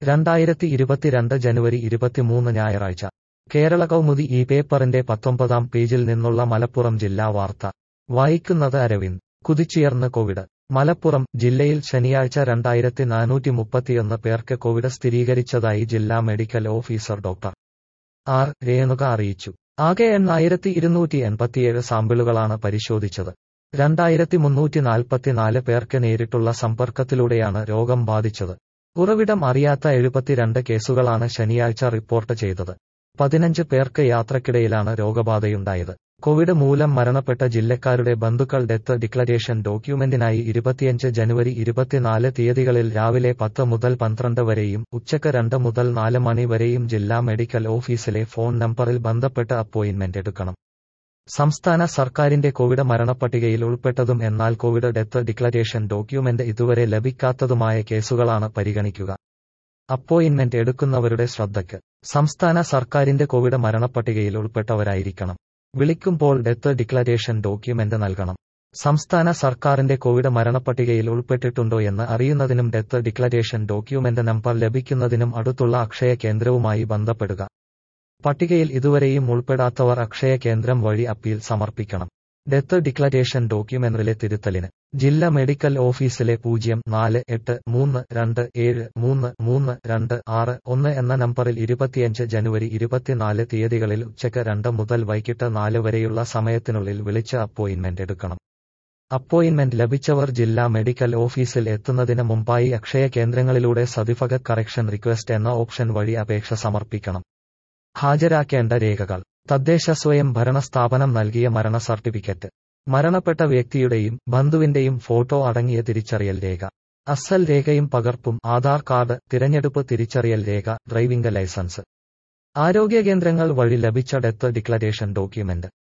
രണ്ടായിരത്തി ഇരുപത്തിരണ്ട് ജനുവരി ഇരുപത്തിമൂന്ന് ഞായറാഴ്ച കേരള കൗമുദി ഈ പേപ്പറിന്റെ പത്തൊമ്പതാം പേജിൽ നിന്നുള്ള മലപ്പുറം ജില്ലാ വാർത്ത വായിക്കുന്നത് അരവിന്ദ് കുതിച്ചുയർന്ന് കോവിഡ് മലപ്പുറം ജില്ലയിൽ ശനിയാഴ്ച രണ്ടായിരത്തി നാനൂറ്റി മുപ്പത്തിയൊന്ന് പേർക്ക് കോവിഡ് സ്ഥിരീകരിച്ചതായി ജില്ലാ medical officer doctor R Renuka അറിയിച്ചു ആകെ എണ്ണായിരത്തി ഇരുന്നൂറ്റി എൺപത്തിയേഴ് സാമ്പിളുകളാണ് പരിശോധിച്ചത് രണ്ടായിരത്തി മുന്നൂറ്റി നാൽപ്പത്തിനാല് പേർക്ക് നേരിട്ടുള്ള സമ്പർക്കത്തിലൂടെയാണ് രോഗം ബാധിച്ചത് ഉറവിടം അറിയാത്ത എഴുപത്തിരണ്ട് കേസുകളാണ് ശനിയാഴ്ച റിപ്പോർട്ട് ചെയ്തത് പതിനഞ്ച് പേർക്ക് യാത്രക്കിടയിലാണ് രോഗബാധയുണ്ടായത് കോവിഡ് മൂലം മരണപ്പെട്ട ജില്ലക്കാരുടെ ബന്ധുക്കൾ ഡെത്ത് ഡിക്ലറേഷൻ ഡോക്യുമെന്റിനായി ഇരുപത്തിയഞ്ച് ജനുവരി ഇരുപത്തിനാല് തീയതികളിൽ രാവിലെ പത്ത് മുതൽ പന്ത്രണ്ട് വരെയും ഉച്ചക്ക് രണ്ട് മുതൽ നാല് മണി വരെയും ജില്ലാ മെഡിക്കൽ ഓഫീസിലെ ഫോൺ നമ്പറിൽ ബന്ധപ്പെട്ട് അപ്പോയിന്റ്മെന്റ് എടുക്കണം സംസ്ഥാന സർക്കാരിന്റെ കോവിഡ് മരണപ്പട്ടികയിൽ ഉൾപ്പെട്ടതും എന്നാൽ കോവിഡ് ഡെത്ത് ഡിക്ലറേഷൻ ഡോക്യുമെന്റ് ഇതുവരെ ലഭിക്കാത്തതുമായ കേസുകളാണ് പരിഗണിക്കുക അപ്പോയിന്റ്മെന്റ് എടുക്കുന്നവരുടെ ശ്രദ്ധയ്ക്ക് സംസ്ഥാന സർക്കാരിന്റെ കോവിഡ് മരണപ്പട്ടികയിൽ ഉൾപ്പെട്ടവരായിരിക്കണം വിളിക്കുമ്പോൾ ഡെത്ത് ഡിക്ലറേഷൻ ഡോക്യുമെന്റ് നൽകണം സംസ്ഥാന സർക്കാരിന്റെ കോവിഡ് മരണപ്പട്ടികയിൽ ഉൾപ്പെട്ടിട്ടുണ്ടോ എന്ന് അറിയുന്നതിനും ഡെത്ത് ഡിക്ലറേഷൻ ഡോക്യുമെന്റ് നമ്പർ ലഭിക്കുന്നതിനും അടുത്തുള്ള അക്ഷയ കേന്ദ്രവുമായി ബന്ധപ്പെടുക പട്ടികയിൽ ഇതുവരെയും ഉൾപ്പെടാത്തവർ അക്ഷയ കേന്ദ്രം വഴി അപ്പീൽ സമർപ്പിക്കണം ഡെത്ത് ഡിക്ലറേഷൻ ഡോക്യുമെന്റിലെ തിരുത്തലിന് ജില്ലാ മെഡിക്കൽ ഓഫീസിലെ പൂജ്യം നാല് എട്ട് മൂന്ന് രണ്ട് ഏഴ് മൂന്ന് മൂന്ന് രണ്ട് ആറ് ഒന്ന് എന്ന നമ്പറിൽ ഇരുപത്തിയഞ്ച് ജനുവരി ഇരുപത്തിനാല് തീയതികളിൽ ഉച്ചയ്ക്ക് രണ്ട് മുതൽ വൈകിട്ട് നാല് വരെയുള്ള സമയത്തിനുള്ളിൽ വിളിച്ച് അപ്പോയിന്റ്മെന്റ് എടുക്കണം അപ്പോയിന്റ്മെന്റ് ലഭിച്ചവർ ജില്ലാ മെഡിക്കൽ ഓഫീസിൽ എത്തുന്നതിന് മുമ്പായി അക്ഷയ കേന്ദ്രങ്ങളിലൂടെ സർട്ടിഫിക്കറ്റ് കറക്ഷൻ റിക്വസ്റ്റ് എന്ന ഓപ്ഷൻ വഴി അപേക്ഷ സമർപ്പിക്കണം ഹാജരാക്കേണ്ട രേഖകൾ തദ്ദേശ സ്വയം ഭരണ സ്ഥാപനം നൽകിയ മരണ സർട്ടിഫിക്കറ്റ് മരണപ്പെട്ട വ്യക്തിയുടെയും ബന്ധുവിന്റെയും ഫോട്ടോ അടങ്ങിയ തിരിച്ചറിയൽ രേഖ അസൽ രേഖയും പകർപ്പും ആധാർ കാർഡ് തിരഞ്ഞെടുപ്പ് തിരിച്ചറിയൽ രേഖ ഡ്രൈവിംഗ് ലൈസൻസ് ആരോഗ്യ കേന്ദ്രങ്ങൾ വഴി ലഭിച്ച ഡെത്ത് ഡിക്ലറേഷൻ ഡോക്യുമെന്റ്